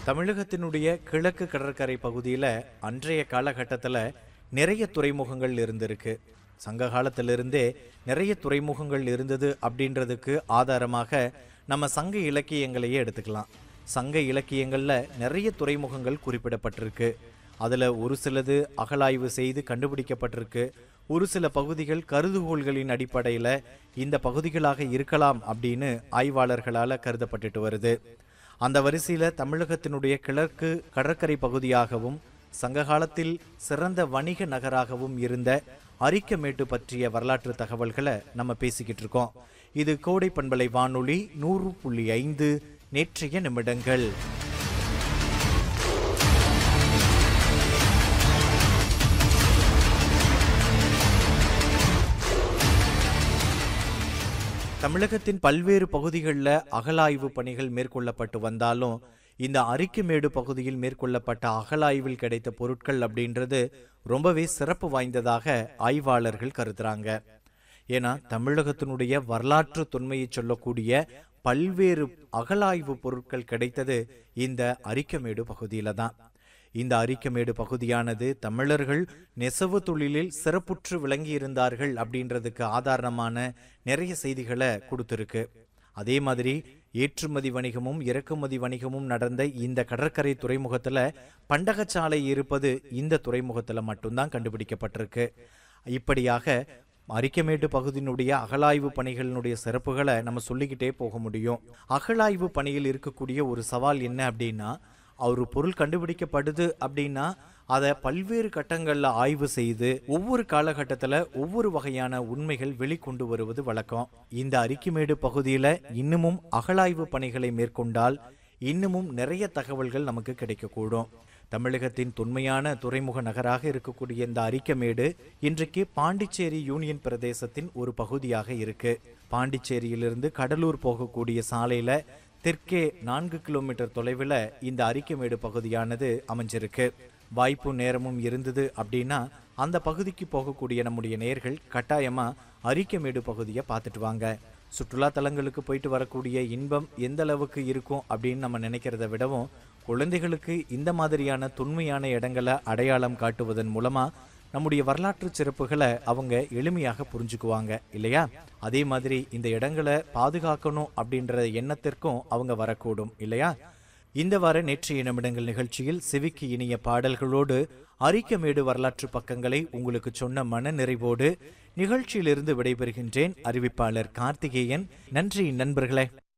தமிழகத்தினுடைய கிழக்கு கடற்கரை பகுதியில் அன்றைய காலகட்டத்தில் நிறைய துறைமுகங்கள் இருந்திருக்கு சங்க காலத்திலிருந்தே நிறைய துறைமுகங்கள் இருந்தது அப்படின்றதுக்கு ஆதாரமாக நம்ம சங்க இலக்கியங்களையே எடுத்துக்கலாம் சங்க இலக்கியங்களில் நிறைய துறைமுகங்கள் குறிப்பிடப்பட்டிருக்கு அதில் ஒரு சிலது அகழாய்வு செய்து கண்டுபிடிக்கப்பட்டிருக்கு ஒரு சில பகுதிகள் கருதுகோள்களின் அடிப்படையில் இந்த பகுதிகளாக இருக்கலாம் அப்படின்னு ஆய்வாளர்களால் கருதப்பட்டுட்டு வருது அந்த வரிசையில் தமிழகத்தினுடைய கிழக்கு கடற்கரை பகுதியாகவும் சங்க காலத்தில் சிறந்த வணிக நகராகவும் இருந்த அரிக்கமேட்டு பற்றிய வரலாற்று தகவல்களை நம்ம பேசிக்கிட்டு இருக்கோம் இது கோடை பண்பலை வானொலி நூறு புள்ளி ஐந்து நேற்றைய நிமிடங்கள் தமிழகத்தின் பல்வேறு பகுதிகளில் அகழாய்வு பணிகள் மேற்கொள்ளப்பட்டு வந்தாலும் இந்த அரிக்குமேடு பகுதியில் மேற்கொள்ளப்பட்ட அகழாய்வில் கிடைத்த பொருட்கள் அப்படின்றது ரொம்பவே சிறப்பு வாய்ந்ததாக ஆய்வாளர்கள் கருதுறாங்க ஏன்னா தமிழகத்தினுடைய வரலாற்று தொன்மையை சொல்லக்கூடிய பல்வேறு அகழாய்வு பொருட்கள் கிடைத்தது இந்த அரிக்கமேடு பகுதியில தான் இந்த அரிக்கமேடு பகுதியானது தமிழர்கள் நெசவு தொழிலில் சிறப்புற்று விளங்கி இருந்தார்கள் அப்படின்றதுக்கு ஆதாரமான நிறைய செய்திகளை கொடுத்துருக்கு அதே மாதிரி ஏற்றுமதி வணிகமும் இறக்குமதி வணிகமும் நடந்த இந்த கடற்கரை துறைமுகத்துல பண்டகச்சாலை இருப்பது இந்த துறைமுகத்துல மட்டும்தான் கண்டுபிடிக்கப்பட்டிருக்கு இப்படியாக அரிக்கமேட்டு பகுதியினுடைய அகழாய்வு பணிகளினுடைய சிறப்புகளை நம்ம சொல்லிக்கிட்டே போக முடியும் அகழாய்வு பணியில் இருக்கக்கூடிய ஒரு சவால் என்ன அப்படின்னா ஒரு பொருள் கண்டுபிடிக்கப்படுது அப்படின்னா அதை பல்வேறு கட்டங்களில் ஆய்வு செய்து ஒவ்வொரு காலகட்டத்தில் ஒவ்வொரு வகையான உண்மைகள் வெளிக்கொண்டு வருவது வழக்கம் இந்த அரிக்குமேடு பகுதியில் இன்னமும் அகழாய்வு பணிகளை மேற்கொண்டால் இன்னமும் நிறைய தகவல்கள் நமக்கு கிடைக்கக்கூடும் தமிழகத்தின் தொன்மையான துறைமுக நகராக இருக்கக்கூடிய இந்த அரிக்கமேடு இன்றைக்கு பாண்டிச்சேரி யூனியன் பிரதேசத்தின் ஒரு பகுதியாக இருக்கு பாண்டிச்சேரியிலிருந்து கடலூர் போகக்கூடிய சாலையில தெற்கே நான்கு கிலோமீட்டர் தொலைவில் இந்த அரிக்கமேடு பகுதியானது அமைஞ்சிருக்கு வாய்ப்பு நேரமும் இருந்தது அப்படின்னா அந்த பகுதிக்கு போகக்கூடிய நம்முடைய நேர்கள் கட்டாயமா அரிக்கமேடு பகுதியை பார்த்துட்டு வாங்க சுற்றுலா தலங்களுக்கு போயிட்டு வரக்கூடிய இன்பம் எந்த அளவுக்கு இருக்கும் அப்படின்னு நம்ம நினைக்கிறத விடவும் குழந்தைகளுக்கு இந்த மாதிரியான தொன்மையான இடங்களை அடையாளம் காட்டுவதன் மூலமா நம்முடைய வரலாற்று சிறப்புகளை அவங்க எளிமையாக புரிஞ்சுக்குவாங்க இல்லையா அதே மாதிரி இந்த இடங்களை பாதுகாக்கணும் அப்படின்ற எண்ணத்திற்கும் அவங்க வரக்கூடும் இல்லையா இந்த வார நேற்றைய நிமிடங்கள் நிகழ்ச்சியில் சிவிக்கு இனிய பாடல்களோடு அரிக்கமேடு வரலாற்று பக்கங்களை உங்களுக்கு சொன்ன மன நிறைவோடு நிகழ்ச்சியிலிருந்து விடைபெறுகின்றேன் அறிவிப்பாளர் கார்த்திகேயன் நன்றி நண்பர்களே